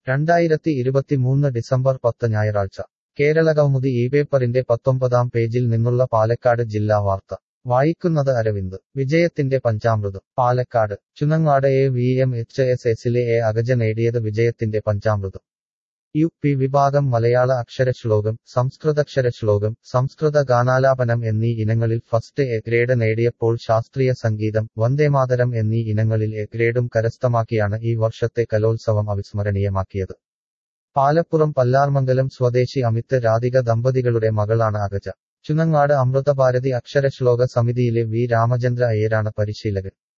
രണ്ടായിരത്തി ഇരുപത്തിമൂന്ന് ഡിസംബർ പത്ത് ഞായറാഴ്ച കേരളകൗമുദി ഈ പേപ്പറിന്റെ പത്തൊമ്പതാം പേജിൽ നിന്നുള്ള പാലക്കാട് ജില്ലാ വാർത്ത വായിക്കുന്നത് അരവിന്ദ് വിജയത്തിന്റെ പഞ്ചാമൃതം Palakkad Chunangad A V M H S എസിലെ എ അഗജ നേടിയത് വിജയത്തിന്റെ പഞ്ചാമൃതം യു പി വിഭാഗം മലയാള അക്ഷരശ്ലോകം സംസ്കൃതക്ഷരശ്ലോകം സംസ്കൃത ഗാനാലാപനം എന്നീ ഇനങ്ങളിൽ ഫസ്റ്റ് എ ഗ്രേഡ് നേടിയപ്പോൾ ശാസ്ത്രീയ സംഗീതം വന്ദേമാതരം എന്നീ ഇനങ്ങളിൽ എ ഗ്രേഡും കരസ്ഥമാക്കിയാണ് ഈ വർഷത്തെ കലോത്സവം അവിസ്മരണീയമാക്കിയത് പാലപ്പുറം പല്ലാർമംഗലം സ്വദേശി അമിത് രാധിക ദമ്പതികളുടെ മകളാണ് അഗജ ചുനങ്ങാട് അമൃതഭാരതി അക്ഷരശ്ലോക സമിതിയിലെ വി രാമചന്ദ്ര അയ്യരാണ് പരിശീലകൻ